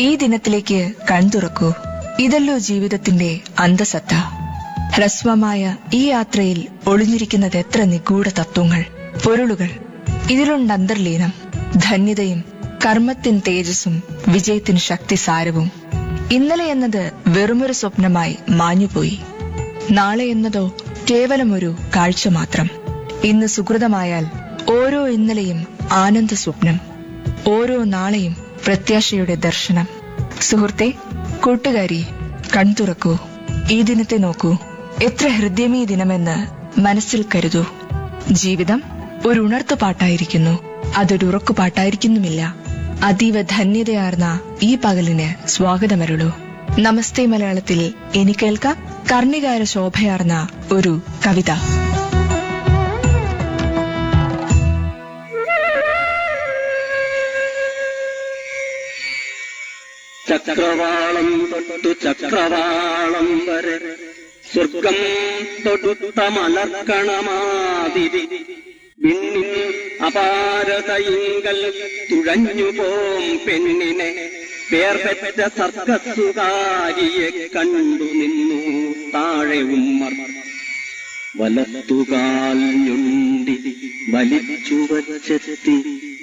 ഈ ദിനത്തിലേക്ക് കൺതുറക്കൂ ഇതല്ലോ ജീവിതത്തിന്റെ അന്തസത്ത ഹ്രസ്വമായ ഈ യാത്രയിൽ ഒളിഞ്ഞിരിക്കുന്നത് എത്ര നിഗൂഢ തത്വങ്ങൾ പൊരുളുകൾ ഇതിലുണ്ട് അന്തർലീനം ധന്യതയും കർമ്മത്തിൻ തേജസ്സും വിജയത്തിന് ശക്തിസാരവും ഇന്നലെ എന്നത് വെറുമൊരു സ്വപ്നമായി മാഞ്ഞുപോയി നാളെ എന്നതോ കേവലമൊരു കാഴ്ച മാത്രം ഇന്ന് സുഹൃതമായാൽ ഓരോ ഇന്നലെയും ആനന്ദ സ്വപ്നം ഓരോ നാളെയും പ്രത്യാശയുടെ ദർശനം സുഹൃത്തെ കൂട്ടുകാരി കൺതുറക്കൂ ഈ ദിനത്തെ നോക്കൂ എത്ര ഹൃദ്യമീ ദിനമെന്ന് മനസ്സിൽ കരുതൂ ജീവിതം ഒരു ഉണർത്തുപാട്ടായിരിക്കുന്നു അതൊരു ഉറക്കുപാട്ടായിരിക്കുന്നുമില്ല അതീവ ധന്യതയാർന്ന ഈ പകലിന് സ്വാഗതമരുളൂ നമസ്തേ മലയാളത്തിൽ ഇനി കേൾക്കാം കർണികാര ശോഭയാർന്ന ഒരു കവിത ചക്രവാളം തൊട്ടു ചക്രവാളം വരെ സ്വർഗം തൊടുത്ത മലർക്കണമാതിരി വിണ്ണിൻ അപാരതയിങ്കൽ തുഴഞ്ഞുപോം പെണ്ണിനെ പേർപെറ്റ സർക്കസുകാരിയെ കണ്ടു നിന്നു താഴെ ഉമ്മർ വലത്തുകാൽ ഞൊണ്ടി വലിച്ചു വച്ചെത്തി